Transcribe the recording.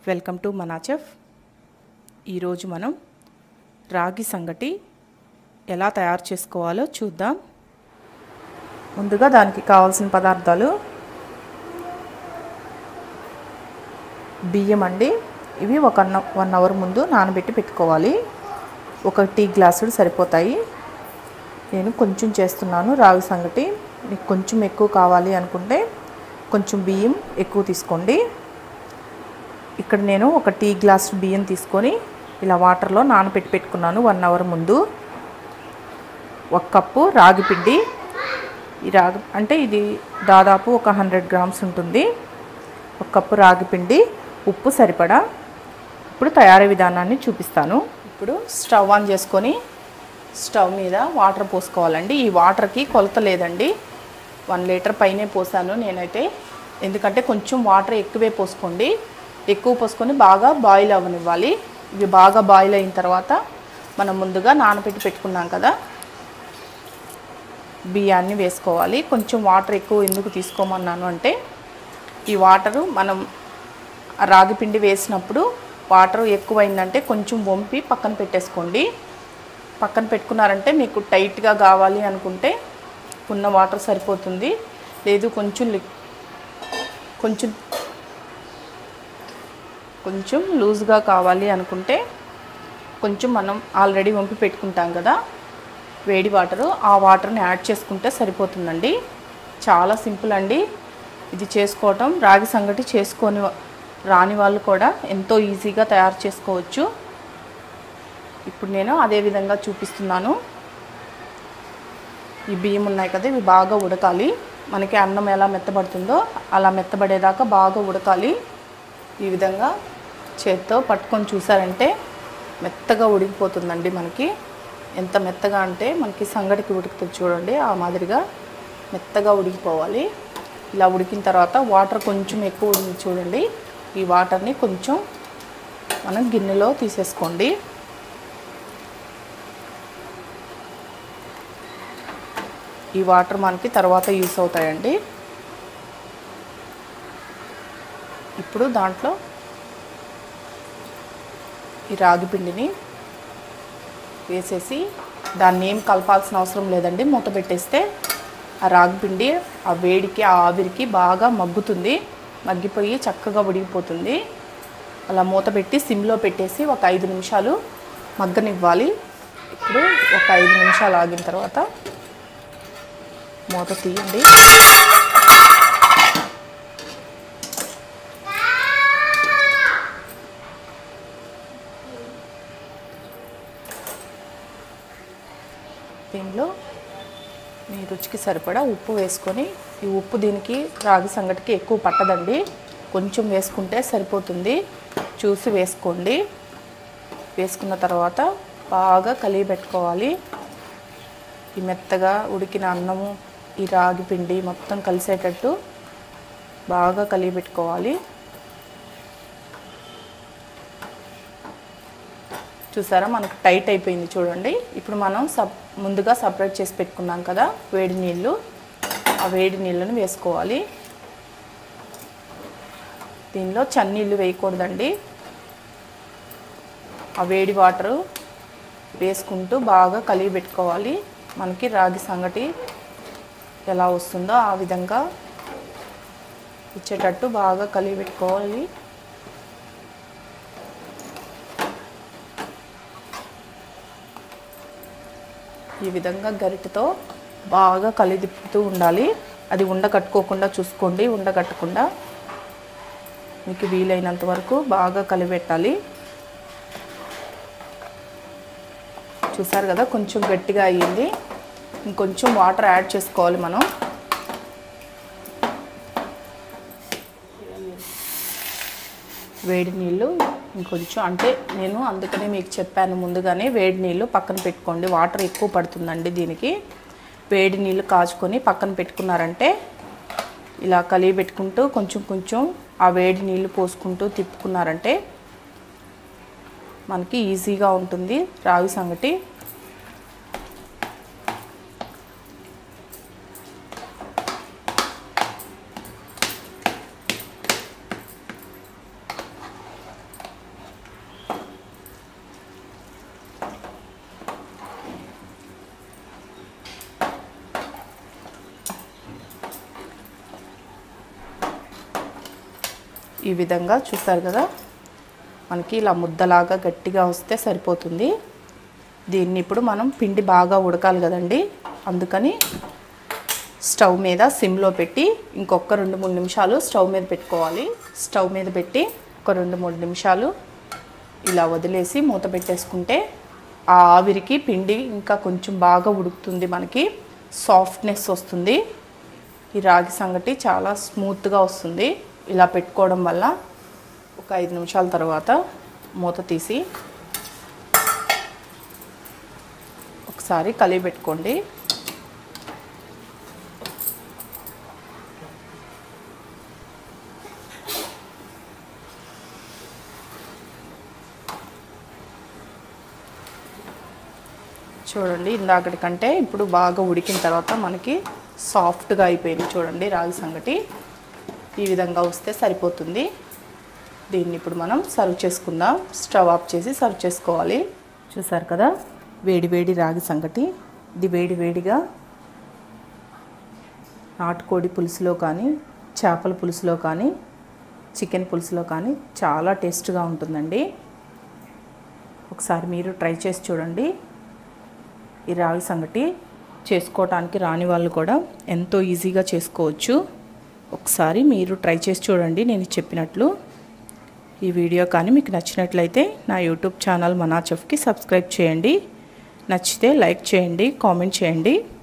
welcome to మనాచెఫ్ ఈరోజు మనం రాగి సంగటి ఎలా తయారు చేసుకోవాలో చూద్దాం ముందుగా దానికి కావాల్సిన పదార్థాలు బియ్యం అండి ఇవి ఒక వన్ అవర్ ముందు నానబెట్టి పెట్టుకోవాలి ఒక టీ గ్లాసులు సరిపోతాయి నేను కొంచెం చేస్తున్నాను రాగి సంగటి మీకు కొంచెం ఎక్కువ కావాలి అనుకుంటే కొంచెం బియ్యం ఎక్కువ తీసుకోండి ఇక్కడ నేను ఒక టీ గ్లాస్ బియ్యం తీసుకొని ఇలా వాటర్లో నానబెట్టి పెట్టుకున్నాను వన్ అవర్ ముందు ఒక కప్పు రాగి పిండి ఈ రాగి అంటే ఇది దాదాపు ఒక హండ్రెడ్ గ్రామ్స్ ఉంటుంది ఒక కప్పు రాగి పిండి ఉప్పు సరిపడా ఇప్పుడు తయారీ విధానాన్ని చూపిస్తాను ఇప్పుడు స్టవ్ ఆన్ చేసుకొని స్టవ్ మీద వాటర్ పోసుకోవాలండి ఈ వాటర్కి కొలత లేదండి వన్ లీటర్ పైనే పోసాను నేనైతే ఎందుకంటే కొంచెం వాటర్ ఎక్కువే పోసుకోండి ఎక్కువ పోసుకొని బాగా బాయిల్ అవ్వనివ్వాలి ఇవి బాగా బాయిల్ అయిన తర్వాత మనం ముందుగా నానబెట్టి పెట్టుకున్నాం కదా బియ్యాన్ని వేసుకోవాలి కొంచెం వాటర్ ఎక్కువ ఎందుకు తీసుకోమన్నాను అంటే ఈ వాటరు మనం రాగి పిండి వేసినప్పుడు వాటర్ ఎక్కువైందంటే కొంచెం వంపి పక్కన పెట్టేసుకోండి పక్కన పెట్టుకున్నారంటే మీకు టైట్గా కావాలి అనుకుంటే ఉన్న వాటర్ సరిపోతుంది లేదు కొంచెం లిక్ కొంచెం కొంచెం లూజ్గా కావాలి అనుకుంటే కొంచెం మనం ఆల్రెడీ వంపి పెట్టుకుంటాం కదా వేడి వాటరు ఆ వాటర్ని యాడ్ చేసుకుంటే సరిపోతుందండి చాలా సింపుల్ అండి ఇది చేసుకోవటం రాగి సంగటి చేసుకొని రాని వాళ్ళు కూడా ఎంతో ఈజీగా తయారు చేసుకోవచ్చు ఇప్పుడు నేను అదే విధంగా చూపిస్తున్నాను ఈ బియ్యం ఉన్నాయి కదా ఇవి బాగా ఉడకాలి మనకి అన్నం ఎలా మెత్తబడుతుందో అలా మెత్తబడేదాకా బాగా ఉడకాలి ఈ విధంగా చేత్తో పట్టుకొని చూసారంటే మెత్తగా ఉడికిపోతుందండి మనకి ఎంత మెత్తగా అంటే మనకి సంగటికి ఉడుకుతుంది చూడండి ఆ మాదిరిగా మెత్తగా ఉడికిపోవాలి ఇలా ఉడికిన తర్వాత వాటర్ కొంచెం ఎక్కువ ఉడికి చూడండి ఈ వాటర్ని కొంచెం మనం గిన్నెలో తీసేసుకోండి ఈ వాటర్ మనకి తర్వాత యూస్ అవుతాయండి ఇప్పుడు దాంట్లో ఈ రాగి పిండిని వేసేసి దాన్ని ఏం కలపాల్సిన అవసరం లేదండి మూత పెట్టేస్తే ఆ రాగి పిండి ఆ వేడికి ఆ ఆవిరికి బాగా మగ్గుతుంది మగ్గిపోయి చక్కగా ఉడికిపోతుంది అలా మూత పెట్టి సిమ్లో పెట్టేసి ఒక ఐదు నిమిషాలు మగ్గనివ్వాలి ఇప్పుడు ఒక ఐదు నిమిషాలు ఆగిన తర్వాత మూత తీయండి దీనిలో మీ రుచికి సరిపడా ఉప్పు వేసుకొని ఈ ఉప్పు దీనికి రాగి సంగటికి ఎక్కువ పట్టదండి కొంచెం వేసుకుంటే సరిపోతుంది చూసి వేసుకోండి వేసుకున్న తర్వాత బాగా కలిగి పెట్టుకోవాలి ఈ మెత్తగా ఉడికిన అన్నము ఈ రాగి పిండి మొత్తం కలిసేటట్టు బాగా కలిగి పెట్టుకోవాలి చూసారా మనకు టైట్ అయిపోయింది చూడండి ఇప్పుడు మనం సప్ ముందుగా సపరేట్ చేసి పెట్టుకున్నాం కదా వేడి నీళ్ళు ఆ వేడి నీళ్ళని వేసుకోవాలి దీనిలో చన్నీళ్ళు వేయకూడదండి ఆ వేడి వాటరు వేసుకుంటూ బాగా కలిగి పెట్టుకోవాలి మనకి రాగి సంగటి ఎలా వస్తుందో ఆ విధంగా ఇచ్చేటట్టు బాగా కలిగి పెట్టుకోవాలి ఈ విధంగా గరిటెతో బాగా కలిదిప్పుతూ ఉండాలి అది ఉండకట్టుకోకుండా చూసుకోండి ఉండకట్టకుండా మీకు వీలైనంత వరకు బాగా కలిపెట్టాలి చూసారు కదా కొంచెం గట్టిగా అయ్యింది ఇంకొంచెం వాటర్ యాడ్ చేసుకోవాలి మనం వేడి నీళ్ళు ఇంకొంచెం అంటే నేను అందుకనే మీకు చెప్పాను ముందుగానే వేడి నీళ్ళు పక్కన పెట్టుకోండి వాటర్ ఎక్కువ పడుతుందండి దీనికి వేడి నీళ్ళు కాచుకొని పక్కన పెట్టుకున్నారంటే ఇలా కలిగి పెట్టుకుంటూ కొంచెం కొంచెం ఆ వేడి నీళ్ళు పోసుకుంటూ తిప్పుకున్నారంటే మనకి ఈజీగా ఉంటుంది రాగి సంగటి ఈ విధంగా చూస్తారు కదా మనకి ఇలా ముద్దలాగా గట్టిగా వస్తే సరిపోతుంది దీన్ని ఇప్పుడు మనం పిండి బాగా ఉడకాలి కదండి అందుకని స్టవ్ మీద సిమ్లో పెట్టి ఇంకొక రెండు మూడు నిమిషాలు స్టవ్ మీద పెట్టుకోవాలి స్టవ్ మీద పెట్టి ఒక రెండు మూడు నిమిషాలు ఇలా వదిలేసి మూత పెట్టేసుకుంటే ఆ ఆవిరికి పిండి ఇంకా కొంచెం బాగా ఉడుకుతుంది మనకి సాఫ్ట్నెస్ వస్తుంది ఈ రాగి సంగటి చాలా స్మూత్గా వస్తుంది ఇలా పెట్టుకోవడం వల్ల ఒక ఐదు నిమిషాల తర్వాత మూత తీసి ఒకసారి కలిగి పెట్టుకోండి చూడండి ఇందాకటి కంటే ఇప్పుడు బాగా ఉడికిన తర్వాత మనకి సాఫ్ట్గా అయిపోయింది చూడండి రాగి సంగటి ఈ విధంగా వస్తే సరిపోతుంది దీన్ని ఇప్పుడు మనం సర్వ్ చేసుకుందాం స్టవ్ ఆఫ్ చేసి సర్వ్ చేసుకోవాలి చూసారు కదా వేడి వేడి రాగి సంగటి ఇది వేడి వేడిగా నాటుకోడి పులుసులో కానీ చేపల పులుసులో కానీ చికెన్ పులుసులో కానీ చాలా టేస్ట్గా ఉంటుందండి ఒకసారి మీరు ట్రై చేసి చూడండి ఈ రాగి సంగటి చేసుకోవటానికి రాని వాళ్ళు కూడా ఎంతో ఈజీగా చేసుకోవచ్చు ఒకసారి మీరు ట్రై చేసి చూడండి నేను చెప్పినట్లు ఈ వీడియో కానీ మీకు నచ్చినట్లయితే నా యూట్యూబ్ ఛానల్ మనా చెఫ్కి సబ్స్క్రైబ్ చేయండి నచ్చితే లైక్ చేయండి కామెంట్ చేయండి